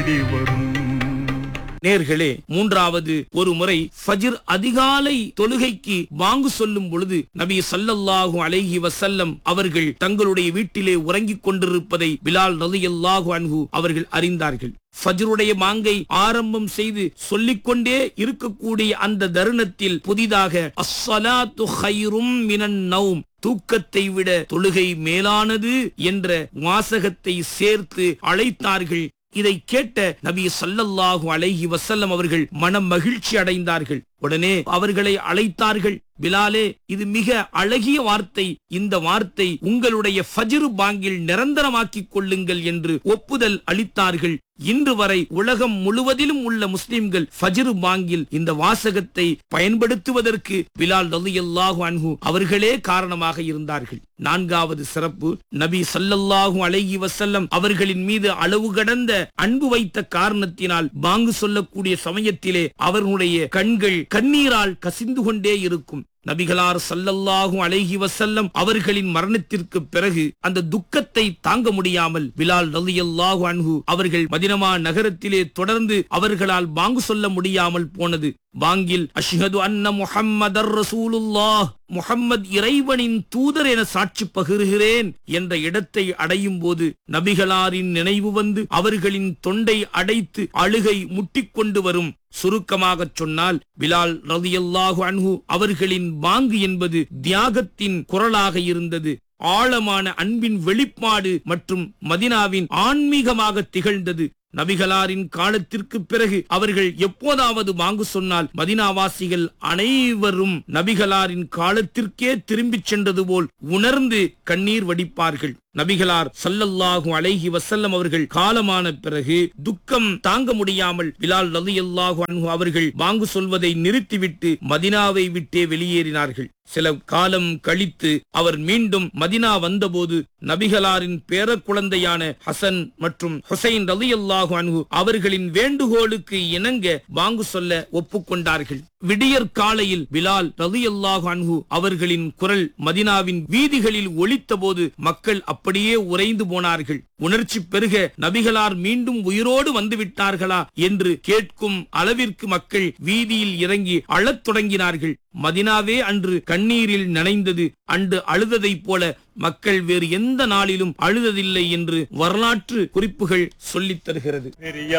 நேர்களே மூன்றாவது ஒரு முறை ஃபஜ்ர் அதிகாலை தொழுகைக்கு வாங்கு சொல்லும் பொழுது நபி ஸல்லல்லாஹு அலைஹி வஸல்லம் அவர்கள் தங்களுடைய வீட்டிலே உறங்கிக் கொண்டிருப்பதை பிலால் ரலியல்லாஹு அன்ஹு அவர்கள் அறிந்தார்கள் ஃபஜ்ருடைய மாங்கை ஆரம்பம் செய்து சொல்லிக்கொண்டே இருக்கக்கூடிய அந்த தருணத்தில் புதிதாக அஸ்ஸலாத்து ஹைரும் மினன் நௌம் தூக்கத்தை விட தொழுகை மேலானது என்ற வாசகத்தை சேர்த்து அழைத்தார்கள் இதை கேட்ட நபி ஸல்லல்லாஹு அலைஹி வஸல்லம் அவர்கள் மனம் மகிழ்ச்சி அடைந்தார்கள் உடனே அவர்களை அழைத்தார்கள் பிலாலே இது மிக அழகிய வார்த்தை இந்த வார்த்தை உங்களுடைய ஃபஜ்ரு பாங்கில் நிரந்தரமாக்கிக் கொள்ளுங்கள் என்று ஒப்புதல் அளித்தார்கள் இன்று வரை உலகம் முழுவதிலும் உள்ள முஸ்லிம்கள் ஃபஜ்ரு பாங்கில் இந்த வாசகத்தை பயன்படுத்துவதற்கு பிலால் ரலியல்லாஹு அன்ஹு அவர்களே காரணமாக இருந்தார்கள் நான்காவது சிறப்பு நபி ஸல்லல்லாஹு அலைஹி வஸல்லம் அவர்களின் மீது அளவு கடந்த அன்பு வைத்த காரணத்தினால் பாங்கு சொல்லக்கூடிய சமயத்திலே அவர்களுடைய கண்கள் கண்ணீரால் கசிந்து கொண்டே இருக்கும் நபிகளார் சல்லல்லாஹு அலைஹி வசல்லம் அவர்களின் மரணத்திற்கு பிறகு அந்த துக்கத்தை தாங்க முடியாமல் பிலால் ரலியல்லாஹு அன்ஹு அவர்கள் மதினமா நகரத்திலே தொடர்ந்து அவர்களால் பாங்கு சொல்ல முடியாமல் போனது பாங்கில் அஷ்ஹது அன்ன முஹம்மதர் ரசூலுல்லாஹ் முஹம்மத் இறைவனின் தூதர் என சாட்சி பகிர்கிறேன் என்ற இடத்தை அடையும் போது நபிகளாரின் நினைவு வந்து அவர்களின் தொண்டை அடைத்து அழுகை முட்டிக்கொண்டு வரும் சுருக்கமாகச் சொன்னால் பிலால் ரலியல்லாஹு அன்ஹு அவர்களின் பாங்கு என்பது தியாகத்தின் குரலாக இருந்தது ஆழமான அன்பின் வெளிப்பாடு மற்றும் மதினாவின் ஆன்மீகமாக திகழ்ந்தது நபிகளாரின் காலத்திற்கு பிறகு அவர்கள் எப்போதாவது வாங்கு சொன்னால் மதினாவாசிகள் அனைவரும் நபிகளாரின் காலத்திற்கே திரும்பிச் சென்றது போல் உணர்ந்து கண்ணீர் வடிப்பார்கள் நபிகளார் சல்லல்லாஹு அலைஹி வசல்லம் அவர்கள் காலமான பிறகு துக்கம் தாங்க முடியாமல் பிலால் ரலியல்லாஹு அன்ஹு அவர்கள் வாங்கு சொல்வதை நிறுத்திவிட்டு மதினாவை விட்டே வெளியேறினார்கள் சில காலம் கழித்து அவர் மீண்டும் மதினா வந்தபோது நபிகளாரின் பேர குழந்தையான ஹசன் மற்றும் ஹுசைன் ரலியல்லாஹு அன்ஹு அவர்களின் வேண்டுகோளுக்கு இணங்க வாங்கு சொல்ல ஒப்புக்கொண்டார்கள் விடியற் காலையில் பிலால் ரலியல்லாஹு அன்ஹு அவர்களின் குரல் மதினாவின் வீதிகளில் ஒலித்தபோது மக்கள் அப்படியே உறைந்து போனார்கள் உணர்ச்சி பெருக நபிகளார் மீண்டும் உயிரோடு வந்து விட்டார்களா என்று கேட்கும் அளவிற்கு மக்கள் வீதியில் இறங்கி அழத் தொடங்கினார்கள் மதினாவே அன்று கண்ணீரில் நனைந்தது அன்று அழுததைப் போல மக்கள் வேறு எந்த நாளிலும் அழுததில்லை என்று வரலாற்று குறிப்புகள் சொல்லித் தருகிறது